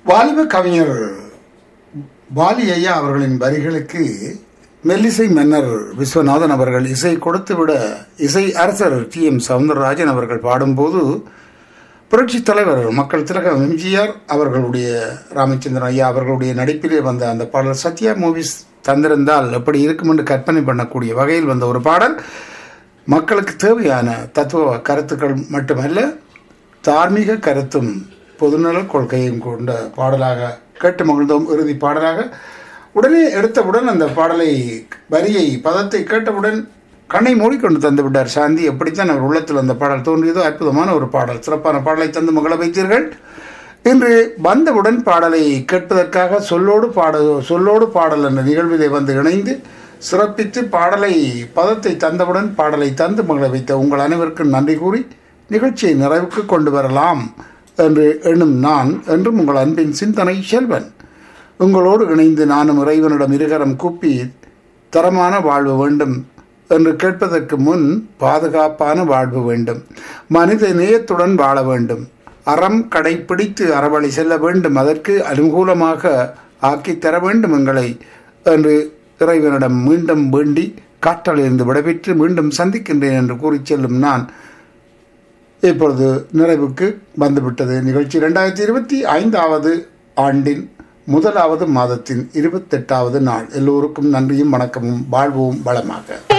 வாலிப கவிஞர் வாலி ஐயா அவர்களின் வரிகளுக்கு மெல்லிசை மன்னர் விஸ்வநாதன் அவர்கள் இசை கொடுத்துவிட இசை அரசர் டி எம் சவுந்தரராஜன் அவர்கள் பாடும்போது புரட்சி தலைவர் மக்கள் திலகம் எம்ஜிஆர் அவர்களுடைய ராமச்சந்திரன் ஐயா அவர்களுடைய நடிப்பிலே வந்த அந்த பாடல் சத்யா மூவிஸ் தந்திருந்தால் எப்படி இருக்கும் என்று கற்பனை பண்ணக்கூடிய வகையில் வந்த ஒரு பாடல் மக்களுக்கு தேவையான தத்துவ கருத்துக்கள் மட்டுமல்ல தார்மீக கருத்தும் பொதுநல கொள்கையும் கொண்ட பாடலாக கேட்டு மகிழ்ந்தோம் இறுதி பாடலாக உடனே எடுத்தவுடன் அந்த பாடலை வரியை பதத்தை கேட்டவுடன் கண்ணை மூடிக்கொண்டு தந்து விட்டார் சாந்தி எப்படித்தான் அவர் உள்ளத்தில் அந்த பாடல் தோன்றியதோ அற்புதமான ஒரு பாடல் சிறப்பான பாடலை தந்து மகள வைத்தீர்கள் இன்று வந்தவுடன் பாடலை கேட்பதற்காக சொல்லோடு பாட சொல்லோடு பாடல் என்ற நிகழ்விலே வந்து இணைந்து சிறப்பித்து பாடலை பதத்தை தந்தவுடன் பாடலை தந்து மகள வைத்த உங்கள் அனைவருக்கும் நன்றி கூறி நிகழ்ச்சியை நிறைவுக்கு கொண்டு வரலாம் என்று எண்ணும் நான் என்றும் உங்கள் அன்பின் சிந்தனை செல்வன் உங்களோடு இணைந்து நானும் இறைவனிடம் இருகரம் கூப்பி தரமான வாழ்வு வேண்டும் என்று கேட்பதற்கு முன் பாதுகாப்பான வாழ்வு வேண்டும் மனித நேயத்துடன் வாழ வேண்டும் அறம் கடைப்பிடித்து அறவழி செல்ல வேண்டும் அதற்கு அனுகூலமாக ஆக்கி தர வேண்டும் எங்களை என்று இறைவனிடம் மீண்டும் வேண்டி காற்றலிருந்து விடைபெற்று மீண்டும் சந்திக்கின்றேன் என்று கூறி செல்லும் நான் இப்பொழுது நிறைவுக்கு வந்துவிட்டது நிகழ்ச்சி இரண்டாயிரத்தி இருபத்தி ஐந்தாவது ஆண்டின் முதலாவது மாதத்தின் இருபத்தெட்டாவது நாள் எல்லோருக்கும் நன்றியும் வணக்கமும் வாழ்வோம் வளமாக